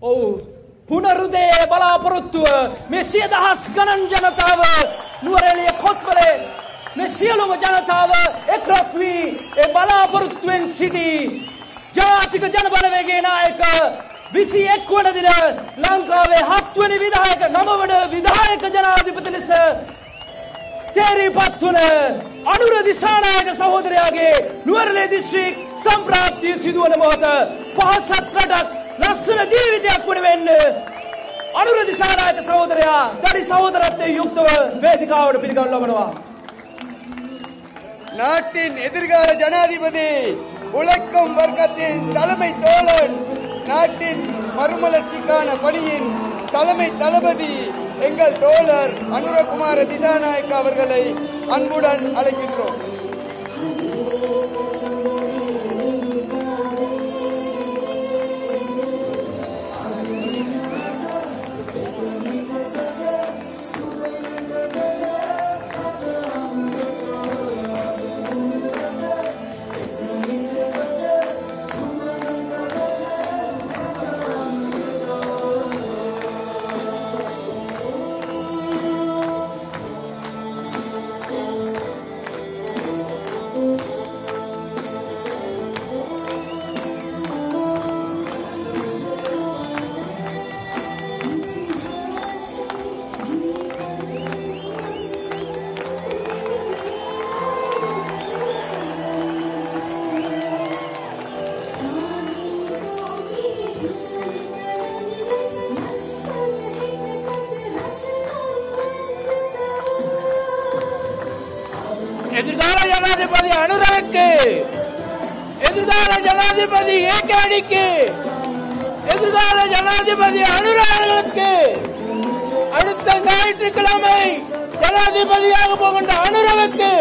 ඔව් පුනරුදේ බලාපොරොත්තුව මේ සිය දහස් ගණන් ජනතාව නුවරඑළිය කොත්වලේ මේ සියලුම ජනතාව එක්රක් වී ඒ බලාපොරොත්තුවෙන් සිටි ජාතික ජනබලවේගේ නායක විසි එක් වන දින ලංකාවේ හත්වනි විදායක නමවන විදායක ජනාධිපති ලෙස තේරීපත් වන අනුර දිසානායක සහෝදරයාගේ නුවරලේ දිස්ත්‍රික් සම්ප්‍රාප්තිය සිදුවන මොහොත පහසත් රටක් ලස්සන ජීවිතයක් වන වෙන්න අනුර දිසානායක සහෝදරයා ගඩි සහෝදරත්වයේ යුක්තව වේදිකාවට පිළිගනු ලබනවා. நாட்டின் எதிர்கால ஜனாதிபதி உழைக்கும் வர்க்கத்தின் தலைமை தோழன் நாட்டின் மறுமலர்ச்சிக்கான பணியின் தலைமை தளபதி எங்கள் தோழர் அனுரகுமார திசாநாயக் அவர்களை அன்புடன் அழைக்கின்றோம் எதிர்கால ஜனாதிபதி அனுரவுக்கு எதிர்கால ஜனாதிபதி ஏகேடிக்கு எதிர்கால ஜனாதிபதி அனுராவுக்கு அடுத்த ஞாயிற்றுக்கிழமை ஜனாதிபதியாக போகின்ற அனுரவுக்கு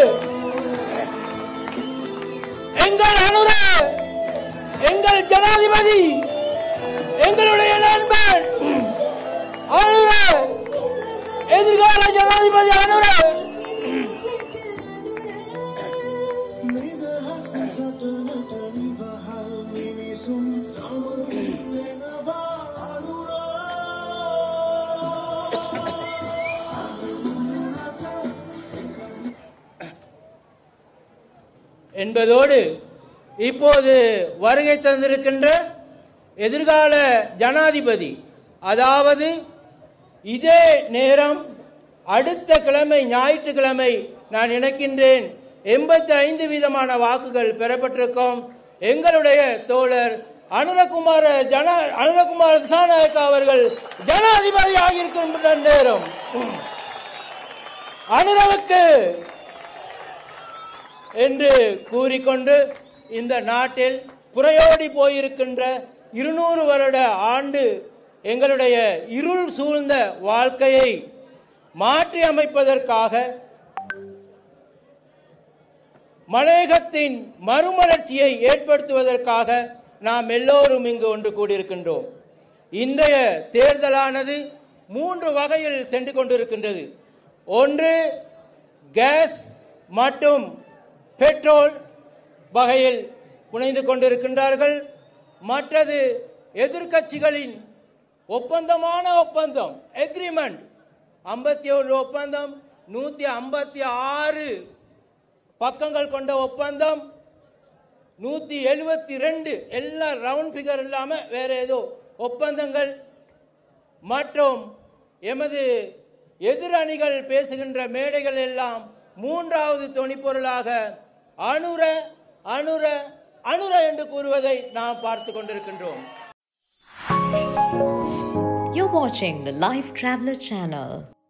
எங்கள் அனுர எங்கள் ஜனாதிபதி எங்களுடைய நண்பன் அனுர எதிர்கால ஜனாதிபதி அனுர என்பதோடு இப்போது வருகை தந்திருக்கின்ற எதிர்கால ஜனாதிபதி அதாவது இதே நேரம் அடுத்த கிழமை ஞாயிற்றுக்கிழமை நான் நினைக்கின்றேன் எண்பத்தி ஐந்து வீதமான வாக்குகள் பெறப்பட்டிருக்கும் எங்களுடைய தோழர் அனுரகுமார ஜன அனுரகுமார திசாநாயக்கா அவர்கள் ஜனாதிபதி ஆகியிருக்கின்ற நேரம் அனுரவுக்கு என்று கூறிக்கொண்டு இந்த நாட்டில் புறையோடி போயிருக்கின்ற இருநூறு வருட ஆண்டு எங்களுடைய இருள் சூழ்ந்த வாழ்க்கையை மாற்றி அமைப்பதற்காக மலையகத்தின் மறுமலர்ச்சியை ஏற்படுத்துவதற்காக நாம் எல்லோரும் இங்கு ஒன்று கூடியிருக்கின்றோம் இன்றைய தேர்தலானது மூன்று வகையில் சென்று கொண்டிருக்கின்றது ஒன்று கேஸ் மற்றும் பெட்ரோல் வகையில் புனைந்து கொண்டிருக்கின்றார்கள் மற்றது எதிர்க்கட்சிகளின் ஒப்பந்தமான ஒப்பந்தம் எக்ரிமெண்ட் ஐம்பத்தி ஒரு ஒப்பந்தம் நூத்தி ஐம்பத்தி ஆறு பக்கங்கள் கொண்ட ஒப்பந்தம் நூத்தி எழுபத்தி ரெண்டு எல்லாம் ரவுண்ட் ஃபிகர் இல்லாம வேற ஏதோ ஒப்பந்தங்கள் மற்றும் எமது எதிரணிகள் பேசுகின்ற மேடைகள் எல்லாம் மூன்றாவது தொனிப்பொருளாக அனுர அனுர அனுர என்று கூறுவதை நாம் பார்த்து கொண்டிருக்கின்றோம் You're watching the Life Traveler channel.